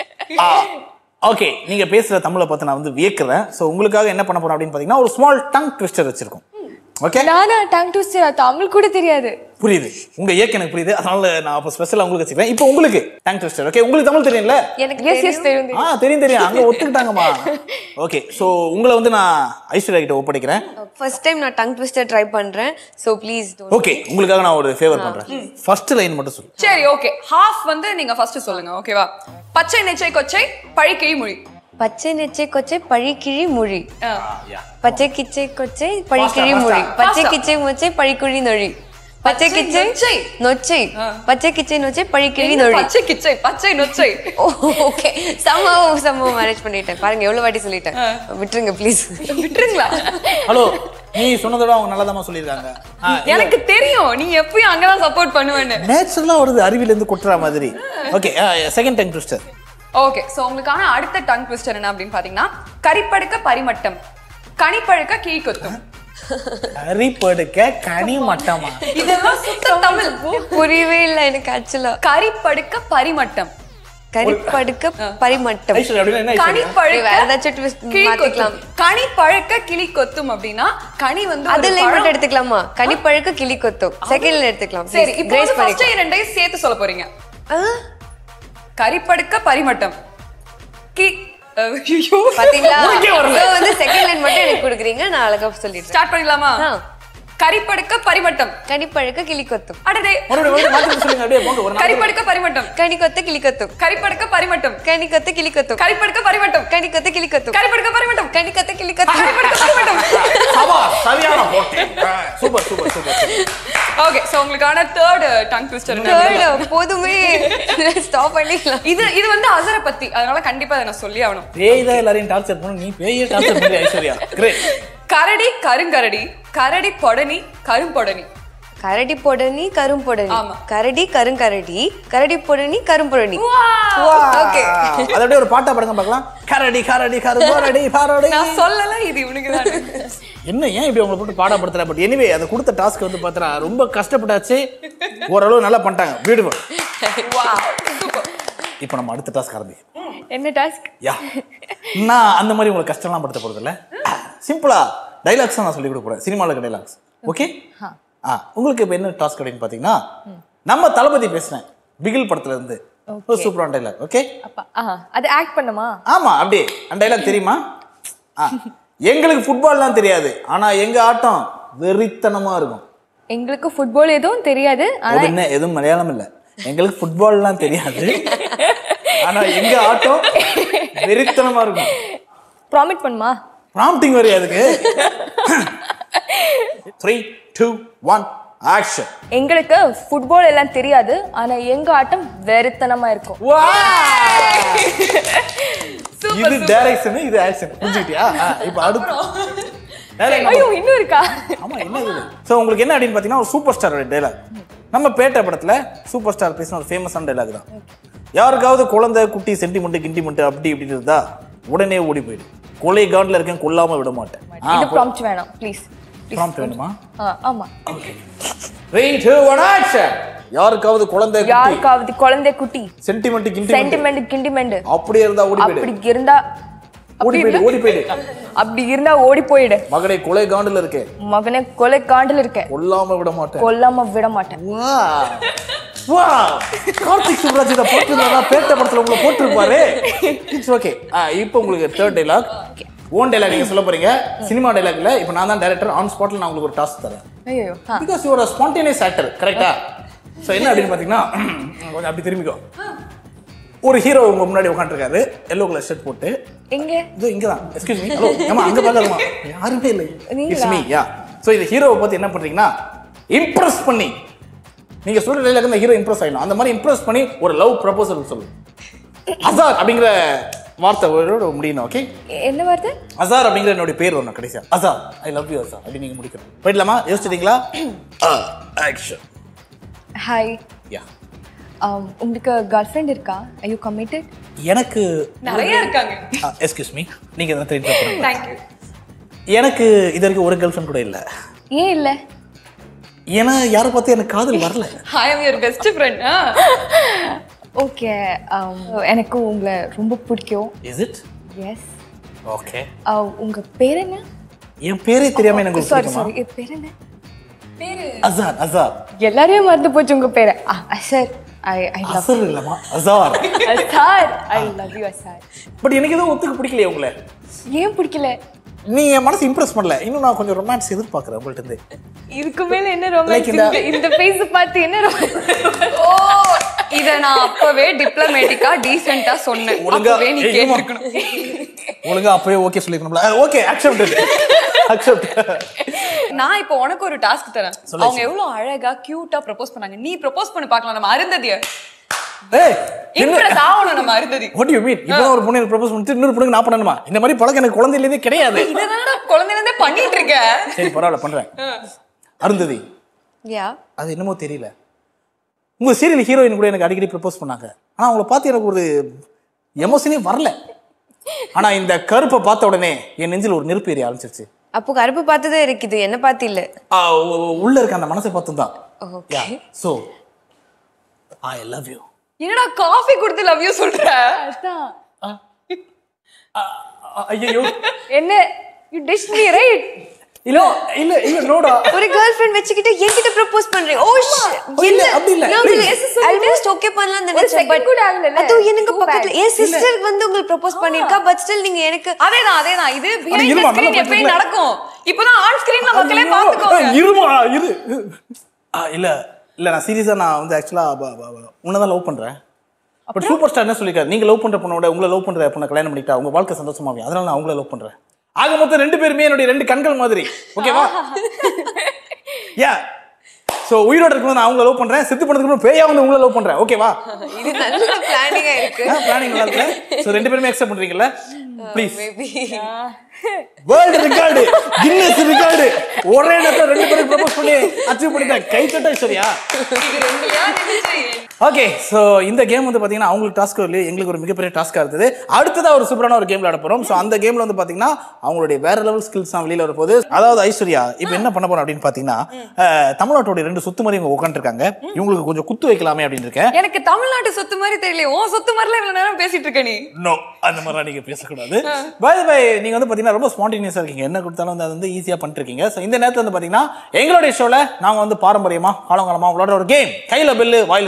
ஓகே நீங்க பேசுற தமிழை பார்த்து நான் வந்து வியக்கிறேன் ஸோ உங்களுக்காக என்ன பண்ண போறோம் அப்படின்னு பார்த்தீங்கன்னா ஒரு ஸ்மால் டங் ட்விஸ்டர் வச்சிருக்கோம் ஓகே நானா டங் ட்விஸ்டர் தமிழ் கூட தெரியாது புரியுது உங்க இயக்க எனக்கு புரியுது அதனால நான் அப்போ ஸ்பெஷலாக உங்களுக்கு வச்சுக்கிறேன் இப்போ உங்களுக்கு டங் ட்விஸ்டர் ஓகே உங்களுக்கு தமிழ் தெரியும்ல எனக்கு எஸ் எஸ் தெரியும் ஆ தெரியும் தெரியும் அங்க ஒத்துக்கிட்டாங்கம்மா ஓகே ஸோ உங்களை வந்து நான் ஐஸ்வர்யா கிட்ட ஒப்படைக்கிறேன் ஃபர்ஸ்ட் டைம் நான் டங் ட்விஸ்டர் ட்ரை பண்றேன் ஸோ ப்ளீஸ் ஓகே உங்களுக்காக நான் ஒரு ஃபேவர் பண்றேன் ஃபர்ஸ்ட் லைன் மட்டும் சொல்லு சரி ஓகே ஹாஃப் வந்து நீங்க ஃபர்ஸ்ட் சொல்லுங்க ஓகேவா பச்சை நெச்சை கொச்சை பழிக்கை மொழி பச்சை நெச்சை கொச்சை பழிக்கிழி மொழி ஆ. பச்சை கிச்சை கொச்சை பழிக்கிழி Faster, மொழி faster. பச்சை Faster. கிச்சை மொச்சை பழிக்குழி நொழி பச்சை பச்சை கிச்சை நொச்சை. நொச்சை பச்சை கிச்சை நொச்சை பழிக்கிழி என்ன நொழி பச்சை கிச்சை பச்சை நொச்சை ஓகே சம்பவம் சம்பவம் மேனேஜ் பண்ணிட்டேன் பாருங்க எவ்வளவு வாட்டி சொல்லிட்டேன் விட்டுருங்க ப்ளீஸ் விட்டுருங்களா ஹலோ நீ சொன்னதோட அவங்க நல்லதாமா சொல்லியிருக்காங்க எனக்கு தெரியும் நீ எப்பயும் அங்கதான் சப்போர்ட் பண்ணுவேன்னு நேச்சுரலாக வருது அறிவில இருந்து கொட்டுற மாதிரி okay second time twister okay so உங்களுக்கான அடுத்த டங் ட்விஸ்டர் என்ன அப்படின்னு பாத்தீங்கன்னா கரிப்படுக்க பரிமட்டம் கனிப்பழுக்க கீழ் கொத்தும் கறி படுக்க கனி மட்டமா இதெல்லாம் சுத்த தமிழ் புரியவே இல்லை எனக்கு ஆக்சுவலா கரிப்படுக்க பரிமட்டம் கரிப்படுக்க பரிமட்டம் ஐஸ்வர்யா அப்படின்னா என்ன ஐஸ்வர்யா கனிப்பழுக்க வேற ஏதாச்சும் twist கிளி மாத்திக்கலாம். கொத்தும். கனி பழுக்க கிளி கொத்தும் அப்படின்னா கனி வந்து ஒரு அதுல பழம். மட்டும் எடுத்துக்கலாமா கனிப்பழுக்க கிளி கொத்தும் செகண்ட்ல எடுத்துக்கலாம் சரி இப்போ கிரேஸ் ஃபர்ஸ்ட் பண்ணிக்கலாம் இரண்டையும் சேர்த்து சொல்ல போறீங்க ஆ, கரிப்படுக்க பரிமட்டம் கி ஐயோ பாத்தீங்களா So வந்து செகண்ட் லைன் மட்டும் எனக்கு கொடுக்குறீங்க நான் அழகா சொல்லிடுறேன் ஸ்டார்ட் பண்ணிடலாமா ஆ. கரிப்படுக்க பரிமட்டம் கனிப்பழுக்க கிளி கொத்தும் அடடே மறுபடியும் மறுபடியும் மாத்தி சொல்லுங்க அப்படியே போங்க ஒரு நாள் கரிப்படுக்க பரிமட்டம் கனி கொத்த கிளி கொத்தும் கரிப்படுக்க பரிமட்டம் கனி கொத்த கிளி கொத்தும் கரிப்படுக்க பரிமட்டம் கனி கொத்த கிளி கொத்தும் கரிப்படுக்க பரிமட்டம் கனி கொத்த கிளி கொத்தும் கரிப்படுக்க பரிமட்டம் சபா சரியான போட்டேன் super super super okay so உங்களுக்கான தேர்ட் டங் ட்விஸ்டர் Third, போதுமே ஸ்டாப் பண்ணிக்கலாம் இது இது வந்து அசர பத்தி அதனால கண்டிப்பா இதை நான் சொல்லி ஆகணும் பேய் தான் எல்லாரையும் டார்ச்சர் பண்ணு நீ பேயே டார்ச்சர் பண்ணி ஐஸ்வர்யா கிரேட் கரடி கருங்கரடி கரடி பொடனி கரும்பொடனி கரடி பொடனி கரும்பொடனி ஆமா. கரடி கருங்கரடி கரடி பொடனி கரும்பொடனி ஓகே அது அப்படியே ஒரு பாட்டா படங்க பார்க்கலாம் கரடி கரடி கருங்கரடி பாரடி நான் சொல்லல இது இவனுக்கு தான் என்ன ஏன் இப்படி உங்களை போட்டு பாடப்படுத்துற பட் எனிவே அதை கொடுத்த டாஸ்க் வந்து பார்த்தா ரொம்ப கஷ்டப்பட்டாச்சு ஓரளவு நல்லா பண்ணிட்டாங்க பியூட்டிஃபுல் இப்போ நம்ம அடுத்த டாஸ்க் ஆரம்பி என்ன டாஸ்க் யா நான் அந்த மாதிரி உங்களுக்கு கஷ்டம்லாம் படுத்த போறது இல்ல சிம்பிளா டைலாக்ஸ் நான் சொல்லி கொடுக்க போறேன் சினிமாவில் இருக்க டைலாக்ஸ் ஓகே ஆ உங்களுக்கு இப்போ என்ன டாஸ்க் அப்படின்னு பார்த்தீங்கன்னா நம்ம தளபதி பேசுனேன் பிகில் படத்துல இருந்து ஒரு சூப்பரான டைலாக் ஓகே அப்பா ஆ அது ஆக்ட் பண்ணுமா ஆமா அப்படியே அந்த டைலாக் தெரியுமா ஆ, எங்களுக்கு ஃபுட்பால்லாம் தெரியாது ஆனா எங்க ஆட்டம் வெறித்தனமா இருக்கும் எங்களுக்கு ஃபுட்பால் எதுவும் தெரியாது ஆனா அது என்ன எதுவும் மலையாளம் இல்ல எங்களுக்கு ஃபுட்பால்லாம் தெரியாது ஆனா எங்க ஆட்டம் வெறித்தனமா இருக்கும் ப்ராமிட் பண்ணுமா ப்ராம்ப்டிங் வரையா அதுக்கு த்ரீ டூ ஒன் ஆக்ஷன் எங்களுக்கு ஃபுட்பால் எல்லாம் தெரியாது ஆனா எங்க ஆட்டம் வெறித்தனமா இருக்கும் இது டைரக்ஷன் இது ஆக்ஷன் புரிஞ்சுக்கிட்டியா ஆ, இப்போ அடுத்து dialogue ஐயோ இன்னும் இருக்கா ஆமா என்ன இது ஸோ உங்களுக்கு என்ன அப்படின்னு பார்த்தீங்கன்னா ஒரு சூப்பர் ஸ்டாரோட டைலாக் நம்ம பேட்டை படத்துல சூப்பர் ஸ்டார் பேசின ஒரு ஃபேமஸான டைலாக் தான் யாருக்காவது குழந்தை குட்டி சென்டிமெண்ட் கிண்டிமெண்ட் அப்படி இப்படி இருந்தா உடனே ஓடி போயிடு கொலை காண்டில் இருக்கேன் கொல்லாம விட மாட்டேன் இது ப்ராம்ப்ட் வேணாம் ப்ளீஸ் ப்ராம்ப்ட் வேணுமா ஆமா த்ரீ டூ ஒன் ஆக்ஷன் யாருக்காவது குழந்தை குட்டி யாருக்காவது குழந்தை குட்டி சென்டிமெண்ட் கிண்டிமெண்ட் சென்டிமெண்ட் கிண்டிமெண்ட் அப்படியே இருந்தா ஓடி போயிடு அப்படி இருந்தா ஓடி போயிடு ஓடி போயிடு அப்படி இருந்தா ஓடி போயிடு மகனை கொலை காண்டில் இருக்கே மகனே கொலை காண்டில் இருக்க கொல்லாம விட மாட்டேன் கொல்லாம விட மாட்டேன் வா கார்த்திக் சுப்ராஜ் இதை போட்டிருந்தா பேட்ட படத்துல உங்களை போட்டிருப்பாரு இட்ஸ் ஓகே இப்போ உங்களுக்கு தேர்ட் டைலாக் ஓன் டைலாக் நீங்க சொல்ல போறீங்க சினிமா டைலாக்ல இப்போ நான் தான் டைரக்டர் ஆன் ஸ்பாட்ல நான் உங்களுக்கு ஒரு டாஸ்க் தரேன் ஐயோ பிகாஸ் யூ ஒரு ஸ்பான்டேனியஸ் ஆக்டர் கரெக்டா ஸோ என்ன அப்படின்னு பார்த்தீங்கன்னா கொஞ்சம் அப்படி திரும்பிக்கோ ஒரு ஹீரோ உங்க முன்னாடி உட்காந்துருக்காரு எல்லோ கலர் ஷர்ட் போட்டு எங்க இது இங்க தான் எக்ஸ்கியூஸ் மீ ஹலோ ஏமா அங்க பார்க்கலாமா யாருமே இல்லை நீங்களா? இட்ஸ் மீ யா ஸோ இந்த ஹீரோவை பார்த்து என்ன பண்றீங்கன்னா இம்ப்ரெஸ் பண்ணி நீங்க சொல்ற டைலாக் இந்த ஹீரோ இம்ப்ரெஸ் ஆயிடும் அந்த மாதிரி இம்ப்ரெஸ் பண்ணி ஒரு லவ் ப்ரப்போசல் சொல்லு அசார் அப்படிங்கிற வார்த்தை ஒரு முடியணும் ஓகே என்ன வருது அசார் அப்படிங்கிற என்னுடைய பேர் வரணும் கடைசியா Azhar I love you Azhar அப்படி நீங்க முடிக்கணும் போயிடலாமா யோசிச்சிட்டீங்களா ஆக்ஷன் ஹாய் யா உங்களுக்கு கேர்ள் ஃப்ரெண்ட் இருக்கா ஐ யூ கமிட்டட் எனக்கு நிறைய இருக்காங்க எஸ்கியூஸ் மீ நீங்க தான் தெரிஞ்சு தேங்க்யூ எனக்கு இது வரைக்கும் ஒரு கேர்ள் ஃப்ரெண்ட் கூட இல்லை ஏன் இல்ல ஏன்னா யாரை பார்த்து எனக்கு காதல் வரல I am your best friend okay எனக்கு உங்களை ரொம்ப பிடிக்கும் இஸ் இட் எஸ் ஓகே உங்க பேர் என்ன என் பேரே தெரியாம எனக்கு சாரி பிடிக்குமா? சாரி பேர் என்ன அசார் அசார் எல்லாரையும் மறந்து போச்சு உங்க பேரை அசர் ஐ ஐ லவ் அசர் இல்லம்மா Azhar Azhar I love you Azhar but எனக்கு எதுவும் ஒத்துக்கு பிடிக்கலையே உங்களை ஏன் பிடிக்கல நீ என் மனசு இம்ப்ரெஸ் பண்ணல இன்னும் நான் கொஞ்சம் ரொமான்ஸ் எதிர்பார்க்கறேன் உங்கள்ட்ட இருந்து இதுக்கு மேல என்ன Like ரொமான்ஸ் இந்த- இந்த ஃபேஸ் பார்த்து என்ன romance? ஓ இத நான் அப்பவே டிப்ளமேட்டிக்கா டீசென்ட்டா சொன்னேன் ஒழுங்கா அப்பவே நீ ஏய், ஏம்மா. கேட்டிருக்கணும் ஒழுங்கா அப்பவே ஓகே சொல்லிக்கணும்ல ஓகே அக்செப்ட் அக்செப்ட் நான் இப்போ உனக்கு ஒரு டாஸ்க் தரேன் அவங்க எவ்வளவு அழகா கியூட்டா ப்ரப்போஸ் பண்ணாங்க நீ ப்ரப்போஸ் பண்ணி பார்க்கலாம் நம்ம அருந்ததிய ஏய் என்ன இம்ப்ரெஸ் ஆகணும் நம்ம அருந்ததி வாட் யூ மீன் இப்போ ஒரு பொண்ணு ப்ரப்போஸ் பண்ணிட்டு இன்னொரு பொண்ணுக்கு நான் பண்ணணுமா இந்த மாதிரி பழக்கம் எனக்கு குழந்தையிலேருந்தே கிடையாது இதனால குழந்தைல இருந்தே பண்ணிட்டு இருக்க சரி பரவாயில்ல பண்றேன் அருந்ததி யா அது என்னமோ தெரியல உங்க சீரியல் ஹீரோயின் கூட எனக்கு அடிக்கடி ப்ரப்போஸ் பண்ணாங்க ஆனா அவங்கள பார்த்து எனக்கு ஒரு எமோஷனே வரல ஆனா இந்த கருப்பை பார்த்த உடனே என் நெஞ்சில் ஒரு நெருப்பு ஏறி ஆரம்பிச்சிருச்சு அப்போ கருப்பு பார்த்துதான் இருக்குது என்ன பார்த்து இல்ல ஆ, உ- உ- உள்ள இருக்க அந்த மனசை பார்த்து தான் okay so I love you என்னடா காஃபி கொடுத்து லவ் யூ சொல்ற அதான் ஐயோ என்ன யூ டிஷ் மீ ரைட் இல்ல இல்ல இல்ல நோடா ஒரு கேர்ள் ஃப்ரெண்ட் வச்சுக்கிட்டு என்கிட்ட ப்ரப்போஸ் பண்றீங்க ஓ இல்ல, அப்படி இல்ல. Please. ஆல்மோஸ்ட் ஓகே பண்ணலாம் ஒரு second கூட ஆகலைல்ல? அது எனக்கு Too பக்கத்துல bad. என் சிஸ்டருக்கு வந்து உங்களுக்கு ப்ரப்போஸ் பண்ணிருக்கா பட் ஸ்டில் நீங்க எனக்கு அதேதான் அதேதான் இது behind இருமா, the screen நல்லா எப்பயும் பார்த்துக்கல. நடக்கும் இப்பதான் ஆன் ஸ்கிரீன்ல மக்களே ஐயோ, பாத்துக்கோங்க இருமா இரு ஆ, இல்ல இல்ல நான் சீரியஸா நான் வந்து ஆக்சுவலா உன்னதான் லவ் பண்றேன் பட் சூப்பர் ஸ்டார் என்ன சொல்லிருக்காரு நீங்க லவ் பண்ற பொண்ணோட உங்களை லவ் பண்ற பொண்ணை கல்யாணம் பண்ணிட்டா உங்க வாழ்க்கை சந்தோஷமாவே அதனால நான் உங்களை லவ் பண்றேன் ஆக மொத்தம் ரெண்டு பேருமே என்னுடைய ரெண்டு கண்கள் மாதிரி ஓகேவா யா சோ உயிரோட இருக்கும்போது நான் அவங்கள லவ் பண்றேன் செத்து பண்ணதுக்கு அப்புறம் பேயா வந்து உங்களை லவ் பண்றேன் ஓகேவா இது நல்ல பிளானிங்கா இருக்கு பிளானிங் நல்லா இருக்கு சோ ரெண்டு பேருமே அக்செப்ட் பண்றீங்கல்ல please maybe world record Guinness record ஒரே நேரத்தில் ரெண்டு பேரும் ப்ரப்போஸ் பண்ணி அச்சீவ் பண்ணிட்டேன் கை தட்டா சரியா இது ரெண்டுலயா நினைச்சு ஓகே ஸோ இந்த கேம் வந்து பார்த்தீங்கன்னா அவங்களுக்கு டாஸ்க் இல்லை எங்களுக்கு ஒரு மிகப்பெரிய டாஸ்க்காக இருந்தது அடுத்ததாக ஒரு சூப்பரான ஒரு கேம் விளையாட போகிறோம் ஸோ அந்த கேமில் வந்து பார்த்தீங்கன்னா அவங்களுடைய வேற லெவல் ஸ்கில்ஸ் தான் வெளியில் வரப்போகுது அதாவது ஐஸ்வர்யா இப்போ என்ன பண்ண போறோம் அப்படின்னு பார்த்தீங்கன்னா அஹ், தமிழ்நாட்டோட ரெண்டு சுத்து மாதிரி இவங்க உட்காந்துருக்காங்க இவங்களுக்கு கொஞ்சம் குத்து வைக்கலாமே அப்படின்னு இருக்கேன் எனக்கு தமிழ்நாட்டு சொத்து மாதிரி தெரியல உன் சொத்து மாதிரிலாம் இவ்வளவு நேரம் பேசிட்டு இருக்க நீ நோ அந்த மாதிரிலாம் நீங்க பேசக்கூடாது பை பை நீங்க வந்து பாத்தீங்கன்னா ரொம்ப ஸ்பான்டேனியஸா இருக்கீங்க என்ன கொடுத்தாலும் வந்து அது வந்து ஈஸியா பண்ணிட்டு இருக்கீங்க ஸோ இந்த நேரத்துல வந்து பாத்தீங்கன்னா எங்களுடைய ஷோல நாங்க வந்து பாரம்பரியமா காலங்காலமா விளையாடுற ஒரு கேம் கையில பெல்லு வாயில சொல்லு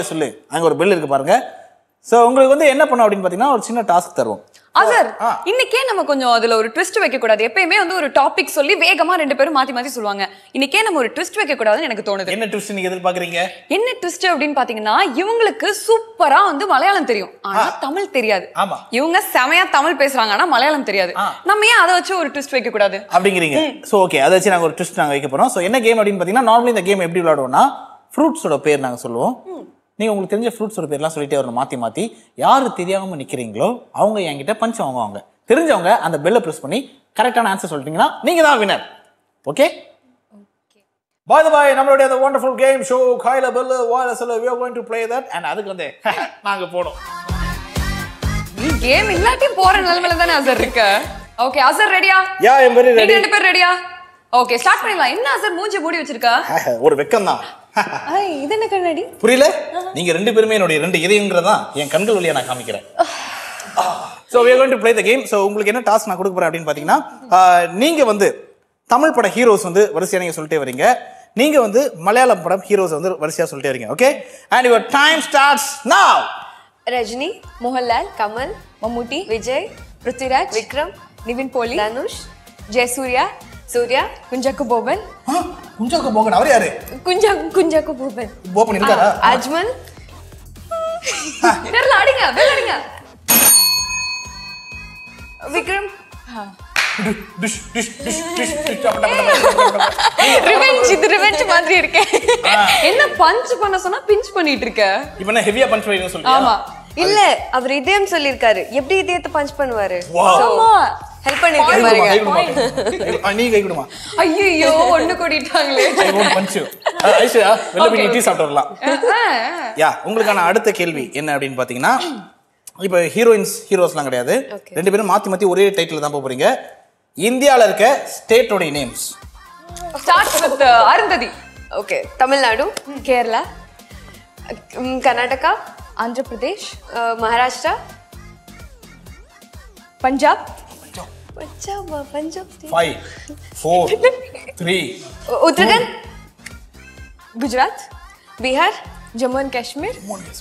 அங்க ஒரு பெல் இருக்கு பாருங்க ஸோ உங்களுக்கு வந்து என்ன பண்ணும் அப்படின்னு பார்த்தீங்கன்னா ஒரு சின்ன டாஸ்க் தருவோம் அசர் ஆ. இன்னைக்கே நம்ம கொஞ்சம் அதுல ஒரு ட்விஸ்ட் வைக்க கூடாது எப்பயுமே வந்து ஒரு டாபிக் சொல்லி வேகமா ரெண்டு பேரும் மாத்தி மாத்தி சொல்லுவாங்க இன்னைக்கே நம்ம ஒரு ட்விஸ்ட் வைக்க கூடாதுன்னு எனக்கு தோணுது என்ன ட்விஸ்ட் நீங்க எதிர்பார்க்குறீங்க என்ன ட்விஸ்ட் அப்படின்னு பாத்தீங்கன்னா இவங்களுக்கு சூப்பரா வந்து மலையாளம் தெரியும் ஆனா தமிழ் தெரியாது ஆமா. இவங்க செமையா தமிழ் பேசுறாங்க ஆனா மலையாளம் தெரியாது ஆ. நம்ம ஏன் அதை வச்சு ஒரு ட்விஸ்ட் வைக்க கூடாது அப்படிங்கிறீங்க ஸோ ஓகே அதை வச்சு நாங்கள் ஒரு ட்விஸ்ட் நாங்கள் வைக்க போகிறோம் ஸோ என்ன கேம் அப்படின்னு பார்த்தீங்கன்னா நார்மலி இந்த கேம் எப்படி விளையாடுவோம்னா ஃப்ரூட்ஸோட பேர் நாங்கள் சொல்லுவோம் நீங்கள் உங்களுக்கு தெரிஞ்ச ஃப்ரூட்ஸோட பேர்லாம் சொல்லிட்டே வரணும் மாற்றி மாற்றி யார் தெரியாமல் நிற்கிறீங்களோ அவங்க என்கிட்ட பஞ்ச் வாங்குவாங்க தெரிஞ்சவங்க அந்த பெல்லை ப்ரெஸ் பண்ணி கரெக்டான ஆன்சர் சொல்லிட்டீங்கன்னா நீங்கள் தான் வினர் ஓகே பாய் பாய் நம்மளுடைய அந்த ஒண்டர்ஃபுல் கேம் ஷோ காயில பெல் வாயில சொல்ல we are going to play that and அதுக்கு வந்து நாங்க போனோம் நீ கேம் இல்லாட்டியும் போற நிலைமையில தானே அசர் இருக்க ஓகே அசர் ரெடியா யா எம் வெரி நீங்க ரெடி ரெண்டு பேர் ரெடியா ஓகே ஸ்டார்ட் பண்ணிடலாம் என்ன அசர் மூஞ்சி மூடி வச்சிருக்கா ஒரு வெக்கம் தான் இது என்ன கண்ணாடி புரியல நீங்க ரெண்டு பேருமே என்னுடைய ரெண்டு இதயங்கிறதா என் கண்கள் வழியா நான் காமிக்கிறேன் so we are going to play the game so உங்களுக்கு என்ன டாஸ்க் நான் கொடுக்க போறேன் அப்படின்னு பார்த்தீங்கன்னா ஆஹ், நீங்க வந்து தமிழ் பட ஹீரோஸ் வந்து வரிசையா நீங்க சொல்லிட்டே வரீங்க நீங்க வந்து மலையாளம் படம் ஹீரோஸ் வந்து வரிசையா சொல்லிட்டே வரீங்க okay and your time starts now Rajini Mohanlal Kamal Mammootty Vijay Prithviraj Vikram Nivin Pauly Dhanush Jayasuriya Surya குஞ்சக்கு Boban குஞ்சாக்கு போகணும் அவர் யாரு குஞ்சா குஞ்சக்கு போபன் ஓப்பன் இருக்காரா அஜ்மல் தெரியல அடிங்க bell அடிங்க விக்ரம் டிஷ் டிஷ் டிஷ் டிஷ் டிஷ் டப்ப டப்ப டப்ப டப்ப டப்ப. ரிவெஞ்ச் இது ரிவெஞ்ச் மாதிரி இருக்கே என்ன பஞ்ச் பண்ண சொன்னா பிஞ்ச் பண்ணிட்டு இருக்க இப்போ என்ன ஹெவியா பஞ்ச் வைக்கணும் சொல்லியா ஆமா இல்ல அவர் இதயம் சொல்லிருக்காரு எப்படி இதயத்தை பஞ்ச் பண்ணுவாரு Wow. ஹெல்ப் கை பண்ணிருக்காரு கொடுமா, பாருங்க கை கொடுமா. ஆ, நீ கை கொடுமா ஐயோ ஒண்ணு கூட்டிட்டாங்களே I won't punch you Aishwarya வெளில போய் டீ சாப்பிட்டு வரலாம் யா உங்களுக்கான அடுத்த கேள்வி என்ன அப்படின்னு பார்த்தீங்கன்னா இப்போ ஹீரோயின்ஸ் ஹீரோஸ்லாம் கிடையாது ரெண்டு பேரும் மாற்றி மாற்றி ஒரே டைட்டில் தான் போக போறீங்க இந்தியாவில் இருக்க ஸ்டேட்டோடைய names start with Arundhati okay Tamil Nadu Kerala hmm, Karnataka Andhra Pradesh ah, Maharashtra Punjab பஞ்சாபா Punjab state. Five four three உ- Uttarakhand Gujarat Bihar Jammu and Kashmir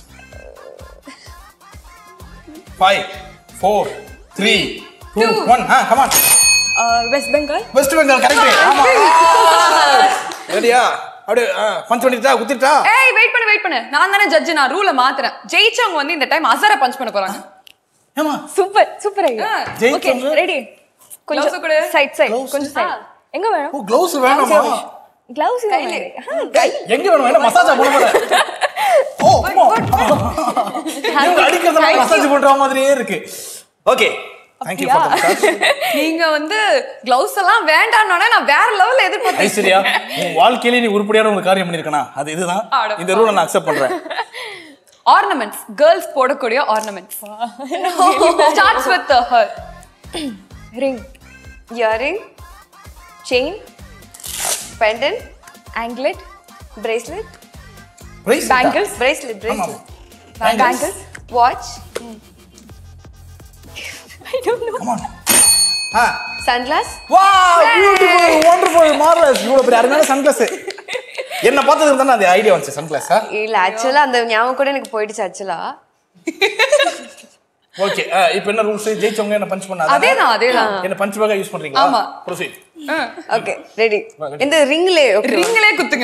five four three two one ஆ கமான் வெஸ்ட் பெங்கால் வெஸ்ட் பெங்கால் கரெக்ட் ஆமா ரெடியா அப்படியே பஞ்ச் பண்ணிட்டா குத்திட்டா ஏய் வெயிட் பண்ணு வெயிட் பண்ணு நான் தானே ஜட்ஜ் நான் ரூலை மாத்துறேன் ஜெயிச்சவங்க வந்து இந்த டைம் அசர பஞ்ச் பண்ண போறாங்க ஏமா சூப்பர் சூப்பர் ஐடியா ஆ, ஓகே ஜெயிச்சவங்க? ரெடி கொஞ்சம் Gloves கொடு. Side side Gloves. கொஞ்சம் சைட் எங்க வேணும் ஓ க்ளவுஸ் வேணுமா கிளவுஸ் கையில. கை எங்க வேணும் என்ன மசாஜா போட போறேன் ஓ அம்மா. இவங்க அடிக்கிறதுனால மசாஜ் பண்ற மாதிரியே இருக்கு okay thank you for the massage நீங்க வந்து கிளவுஸ் எல்லாம் வேண்டாம்னோட நான் வேற லெவல்ல எதிர்பார்த்தேன் ஐஸ்வர்யா உன் வாழ்க்கையிலே நீ உருப்படியான ஒரு காரியம் பண்ணிருக்கனா அது இதுதான் அட இந்த ரூலை நான் அக்செப்ட் பண்றேன் ஆர்னமெண்ட்ஸ் கேர்ள்ஸ் போடக்கூடிய ornaments starts with her ring earring chain pendant anklet bracelet price bangles bracelet ஆமா bracelet bangles watch I don't know come on ah sunglass wow beautiful wonderful marvellous இவ்வளவு பெரிய அருமையான சன்கிளாஸ் என்ன பார்த்ததுக்கு தானே அந்த ஐடியா வந்துச்சு சன்கிளாஸா இல்ல ஆக்சுவலா அந்த ஞாபகம் கூட எனக்கு போயிடுச்சு ஆக்சுவலா ஓகே இப்போ என்ன ரூல்ஸ் ஜெயிச்சவங்க என்ன பஞ்ச் பண்ணாத அதேதான் அதேதான் என்ன பஞ்ச் பேக்கா யூஸ் பண்றீங்களா ஆமா. ப்ரொசீட் ஓகே ரெடி இந்த ரிங்லே ஓகே ரிங்களே குத்துங்க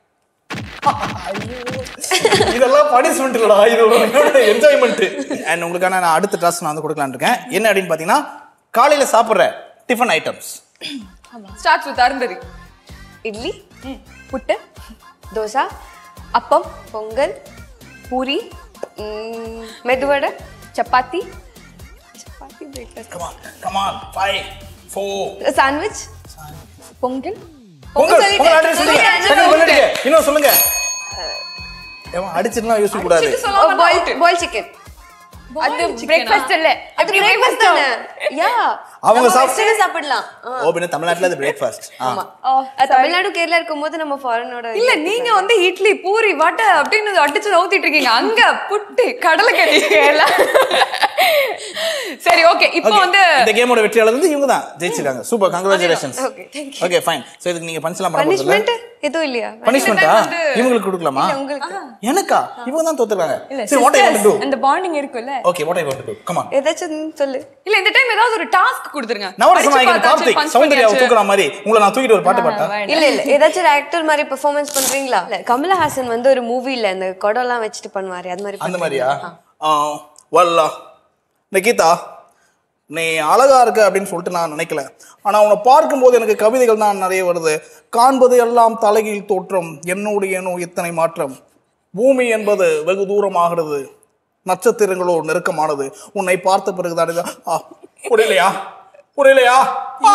இதெல்லாம் பனிஷ்மெண்ட் இல்லடா இது ஒரு என்ஜாய்மெண்ட் அண்ட் உங்களுக்கான நான் அடுத்த டாஸ்க் நான் வந்து கொடுக்கலாம்னு இருக்கேன் என்ன அப்படின்னு பார்த்தீங்கன்னா காலையில சாப்பிட்ற tiffin items starts with Arundhati idli puttu dosa appam pongal puri ம், medu vada chapati chapati breakfast come on come on five four sandwich pongal pongal சொல்லிட்டேன். பொங்கல் அடிச்சு சொல்லுங்க சொல்லிட்டேன். டக்குனு பொங்கல் அடிங்க. இன்னும் சொல்லுங்க ஏமா அடிச்சிட்டுலாம் யோசிக்க கூடாது பாயில் பாயில் சிக்கன் அது பிரேக்ஃபாஸ்ட் இல்ல அது பிரேக்ஃபாஸ்ட் தானே யா அவங்க அவங்க சாப்பிட்டு- சாப்பிட்டு சாப்பிடலாம் ஆ. ஓ பின்ன தமிழ்நாட்டுல அது பிரேக்ஃபாஸ்ட் ஆமா அது தமிழ்நாடு கேரளா இருக்கும்போது நம்ம ஃபாரினோட இல்ல நீங்க வந்து இட்லி பூரி வடை அப்படின்னு அடிச்சு நவுத்திட்டு இருக்கீங்க அங்க புட்டு கடலை கறி எல்லாம் சரி ஓகே இப்போ Okay. வந்து இந்த கேமோட வெற்றியாளர் வந்து இவங்க தான் ஜெயிச்சிருக்காங்க super congratulations Okay, thank okay fine so இதுக்கு நீங்க பனிஷ்லாம் பண்ண போறது பனிஷ்மெண்ட் எதுவும் இல்லையா பனிஷ்மெண்டா இவங்களுக்கு கொடுக்கலாமா எனக்கா இவங்க தான் தோத்துறாங்க சரி what I want to to அந்த பாண்டிங் இருக்குல்ல okay what I want to to come on ஏதாச்சும் சொல்லு இல்ல இந்த டைம் ஏதாவது ஒரு டாஸ்க் கொடுத்துருங்க நவரச நாயகன் அடிச்சு பார்த்தாச்சு, கார்த்திக் punch சௌந்தர்யாவை பண்ணியாச்சு. தூக்குற மாதிரி உங்களை நான் தூக்கிட்டு ஒரு பாட்டு பாட்டா இல்ல இல்ல ஏதாச்சும் ஒரு ஆக்டர் மாதிரி பெர்ஃபார்மன்ஸ் பண்றீங்களா இல்ல கமலஹாசன் வந்து ஒரு மூவில இந்த கொடம்லாம் வச்சுட்டு பண்ணுவாரு அது மாதிரி அந்த பண்றீங்களா? மாதிரியா வல்லா நிகிதா நீ அழகா இருக்க அப்படின்னு சொல்லிட்டு நான் நினைக்கல ஆனா உன்னை பார்க்கும்போது எனக்கு கவிதைகள் தான் நிறைய வருது காண்பது எல்லாம் தலைகீழ் தோற்றம் என்னோடு ஏனோ இத்தனை மாற்றம் பூமி என்பது வெகு தூரமாகிறது நட்சத்திரங்களோ நெருக்கமானது உன்னை பார்த்த பிறகுதான் இது- ஆ, புரியலையா புரியலையா ஆ,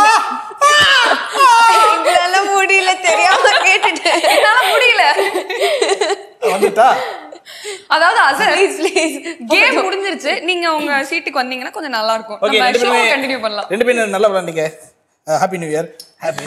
எங்களால முடியல தெரியாம கேட்டுட்டேன் என்னால முடியல வந்துட்டா அதாவது அசல் ப்ளீஸ் ப்ளீஸ் கேம் முடிஞ்சிருச்சு நீங்க உங்க சீட்டுக்கு வந்தீங்கன்னா கொஞ்சம் நல்லா இருக்கும் ஓகே நம்ம ரெண்டு ஷோ பேருமே கண்டினியூ பண்ணலாம் ரெண்டு பேரும் நல்லா விளையாண்டீங்க happy new year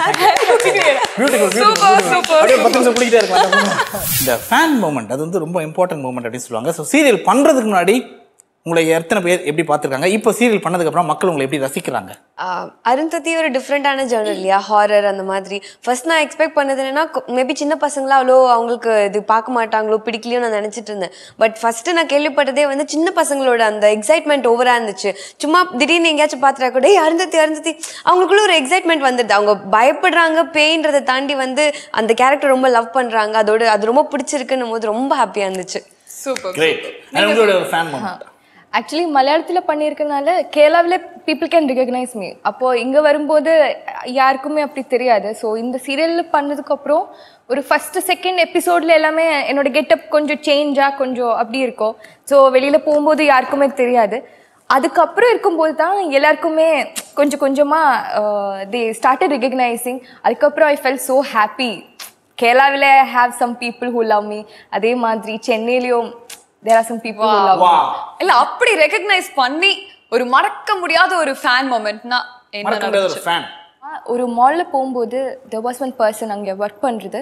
beautiful Super, super, அப்படியே பத்து நிமிஷம் குளிக்கிட்டே இருக்கலாம் இந்த ஃபேன் மூமெண்ட் அது வந்து ரொம்ப இம்பார்ட்டன்ட் மூமெண்ட் அப்படின்னு சொல்லுவாங்க ஸோ சீரியல் பண்றதுக்கு முன்னாடி உங்களை எத்தனை பேர் எப்படி பார்த்துருக்காங்க இப்போ சீரியல் பண்ணதுக்கு அப்புறம் மக்கள் உங்களை எப்படி ரசிக்கிறாங்க ஆஹ் அருந்ததி ஒரு டிஃப்ரெண்டான ஜேர்னல் இல்லையா ஹாரர் அந்த மாதிரி ஃபர்ஸ்ட் நான் எக்ஸ்பெக்ட் பண்ணது என்னன்னா மேபி சின்ன பசங்களா அவ்வளோ அவங்களுக்கு இது பார்க்க மாட்டாங்களோ பிடிக்கலையோ நான் நினைச்சிட்டு இருந்தேன் பட் ஃபர்ஸ்ட் நான் கேள்விப்பட்டதே வந்து சின்ன பசங்களோட அந்த எக்ஸைட்மெண்ட் ஓவரா இருந்துச்சு சும்மா திடீர்னு எங்கேயாச்சும் பார்த்துட்டா கூட "ஏய், அருந்ததி அருந்ததி அவங்களுக்குள்ள ஒரு எக்ஸைட்மெண்ட் வந்துடுது அவங்க பயப்படுறாங்க பேயின்றதை தாண்டி வந்து அந்த கேரக்டர் ரொம்ப லவ் பண்றாங்க அதோட அது ரொம்ப பிடிச்சிருக்குன்னும் போது ரொம்ப ஹாப்பியா இருந்துச்சு சூப்பர் கிரேட் உங்களோட ஒரு ஃபேன் மூமெண்ட் ஆக்சுவலி மலையாளத்தில் பண்ணியிருக்கனால கேரளாவில் பீப்புள் கேன் ரெகக்னைஸ் மீ அப்போது இங்கே வரும்போது யாருக்குமே அப்படி தெரியாது ஸோ இந்த சீரியலில் பண்ணதுக்கப்புறம் ஒரு ஃபஸ்ட்டு செகண்ட் எபிசோடில் எல்லாமே என்னோட கெட்டப் கொஞ்சம் சேஞ்சாக கொஞ்சம் அப்படி இருக்கும் ஸோ வெளியில் போகும்போது யாருக்குமே தெரியாது அதுக்கப்புறம் இருக்கும்போது தான் எல்லாருக்குமே கொஞ்சம் கொஞ்சமாக தி ஸ்டார்டட் ரெகக்னைசிங் அதுக்கப்புறம் ஐ ஃபெல் ஸோ ஹாப்பி கேரளாவில் have some people who love me அதே மாதிரி சென்னையிலையும் there are some people who love வா இல்ல அப்படி ரெகக்னைஸ் பண்ணி ஒரு மறக்க முடியாத ஒரு ஃபேன் மொமெண்ட்னா என்ன மறக்க முடியாத ஒரு நடந்துச்சு ஃபேன் ஒரு மாலில் போகும்போது த வாஸ் ஒன் பர்சன் அங்கே ஒர்க் பண்ணுறது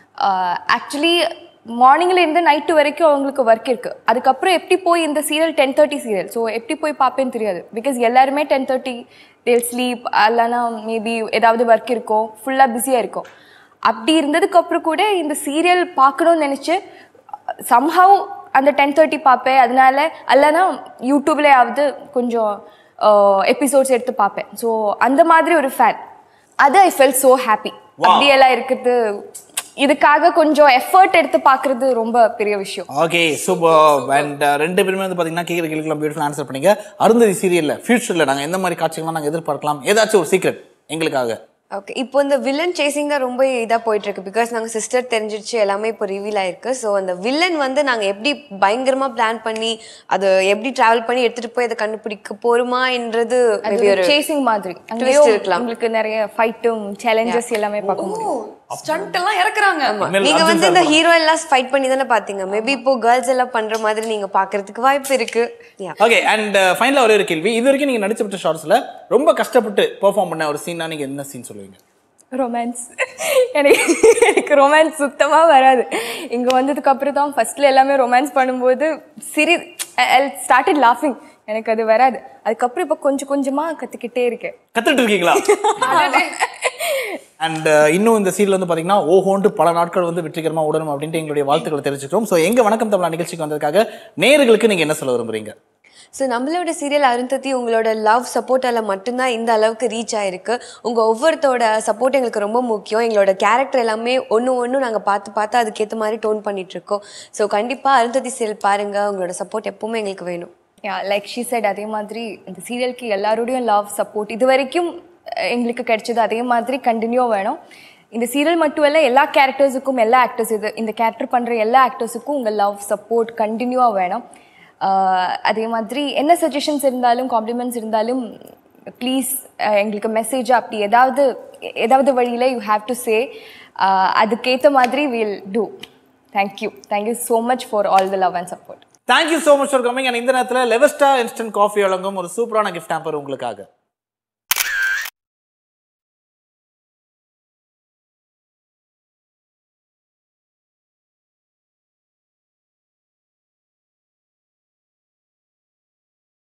ஆக்சுவலி மார்னிங்கில் இருந்து நைட்டு வரைக்கும் அவங்களுக்கு ஒர்க் இருக்குது அதுக்கப்புறம் எப்படி போய் இந்த serial ten thirty serial so எப்படி போய் பார்ப்பேன்னு தெரியாது பிகாஸ் எல்லாருமே டென் தேர்ட்டி தேல் ஸ்லீப் இல்லைன்னா மேபி ஏதாவது ஒர்க் இருக்கும் ஃபுல்லாக பிஸியாக இருக்கும் அப்படி இருந்ததுக்கப்புறம் கூட இந்த சீரியல் பார்க்கணும்னு நினச்சி சம்ஹவ் அந்த டென் தேர்ட்டி பார்ப்பேன் அதனால அல்லனா யூடியூப்லேயாவது கொஞ்சம் எபிசோட்ஸ் எடுத்து பார்ப்பேன் ஸோ அந்த மாதிரி ஒரு ஃபேன் அது ஐ ஃபெல் ஸோ ஹாப்பி அப்படியெல்லாம் இருக்குது இதுக்காக கொஞ்சம் எஃபர்ட் எடுத்து பார்க்கறது ரொம்ப பெரிய விஷயம் ஓகே சூப்பர் அண்ட் ரெண்டு பேருமே வந்து பாத்தீங்கன்னா கேட்குற கேள்விக்கெல்லாம் பியூட்டிஃபுல் ஆன்சர் பண்ணீங்க அருந்ததி சீரியல்ல ஃபியூச்சர்ல நாங்க எந்த மாதிரி காட்சிகள்லாம் நாங்க எதிர்பார்க்கலாம் ஏதாச்சும் ஒரு சீக்ரெட் எங்களுக்காக ஓகே இப்போ இந்த வில்லன் சேசிங் தான் ரொம்ப இதாக போயிட்டு இருக்கு பிகாஸ் நாங்கள் சிஸ்டர் தெரிஞ்சிருச்சு எல்லாமே இப்போ ரிவீல் ஆயிருக்கு ஸோ அந்த வில்லன் வந்து நாங்கள் எப்படி பயங்கரமா பிளான் பண்ணி அதை எப்படி டிராவல் பண்ணி எடுத்துட்டு போய் அதை கண்டுபிடிக்க போருமான்றது maybe ஒரு சேசிங் மாதிரி twist அங்கேயும் இருக்கலாம். உங்களுக்கு நிறைய ஃபைட்டும் சேலஞ்சஸ் எல்லாமே பார்க்க முடியும் ஸ்டண்ட் எல்லாம் இறக்குறாங்க இனிமேல் நீங்க அர்ஜுன் வந்து sir இந்த பண்ணலாம். ஹீரோ எல்லாம் ஃபைட் பண்ணி தானே பாத்தீங்க மேபி இப்போ கேர்ள்ஸ் எல்லாம் பண்ற மாதிரி நீங்க பாக்குறதுக்கு வாய்ப்பு இருக்கு Yeah. ஓகே அண்ட் ஃபைனலாக ஒரே ஒரு கேள்வி இது வரைக்கும் நீங்க நடிச்சப்பட்ட ஷார்ட்ஸ்ல ரொம்ப கஷ்டப்பட்டு பெர்ஃபார்ம் பண்ண ஒரு சீனா நீங்க என்ன சீன் சொல்லுவீங்க ரொமான்ஸ் எனக்கு எனக்கு ரொமான்ஸ் சுத்தமாக வராது இங்கே வந்ததுக்கு அப்புறம் தான் ஃபர்ஸ்ட்ல எல்லாமே ரொமான்ஸ் பண்ணும்போது சிரி ஸ்டார்டட் லாஃபிங் எனக்கு அது வராது அதுக்கப்புறம் இப்போ கொஞ்சம் கொஞ்சமாக கற்றுக்கிட்டே இருக்கேன் கத்துட்டு இருக்கீங்களா அண்ட் இன்னும் இந்த சீரியல் வந்து பாத்தீங்கன்னா ஓஹோன்ட்டு பல நாட்கள் வந்து வெற்றிகரமா ஓடணும் அப்படின்ட்டு எங்களுடைய வாழ்த்துக்களை தெரிவிச்சுக்கிறோம் ஸோ எங்க வணக்கம் தமிழா நிகழ்ச்சிக்கு வந்ததுக்காக நேயர்களுக்கு நீங்க என்ன சொல்ல விரும்புறீங்க ஸோ நம்மளோட சீரியல் அருந்ததி உங்களோட லவ் சப்போர்ட்டால மட்டும்தான் இந்த அளவுக்கு ரீச் ஆயிருக்கு உங்க ஒவ்வொருத்தோட சப்போர்ட் எங்களுக்கு ரொம்ப முக்கியம் எங்களோட கேரக்டர் எல்லாமே ஒன்று ஒன்று நாங்கள் பார்த்து பார்த்து அதுக்கேற்ற மாதிரி டோன் பண்ணிட்டு இருக்கோம் ஸோ கண்டிப்பாக அருந்ததி சீரியல் பாருங்க உங்களோட சப்போர்ட் எப்பவுமே எங்களுக்கு வேணும் யா லைக் ஷீ said அதே மாதிரி இந்த சீரியலுக்கு எல்லாரோடையும் லவ் சப்போர்ட் இது வரைக்கும் அஹ், எங்களுக்கு கிடைச்சது அதே மாதிரி கண்டினியூ வேணும் இந்த சீரியல் மட்டும் இல்லை எல்லா கேரக்டர்ஸுக்கும் எல்லா ஆக்டர்ஸ் இது இந்த கேரக்டர் பண்ணுற எல்லா ஆக்டர்ஸுக்கும் உங்கள் லவ் சப்போர்ட் கண்டினியூவாக வேணும் அஹ், அதே மாதிரி என்ன சஜஷன்ஸ் இருந்தாலும் காம்ப்ளிமெண்ட்ஸ் இருந்தாலும் ப்ளீஸ் எங்களுக்கு மெசேஜ் அப்படி ஏதாவது ஏதாவது வழியில் யூ ஹாவ் டு சே அதுக்கேற்ற மாதிரி will do thank you thank you so much for all the love and support thank you so much for coming and இந்த நேரத்தில் லெவஸ்டா இன்ஸ்டன்ட் காஃபி வழங்கும் ஒரு சூப்பரான கிஃப்ட் ஆம்பர் உங்களுக்காக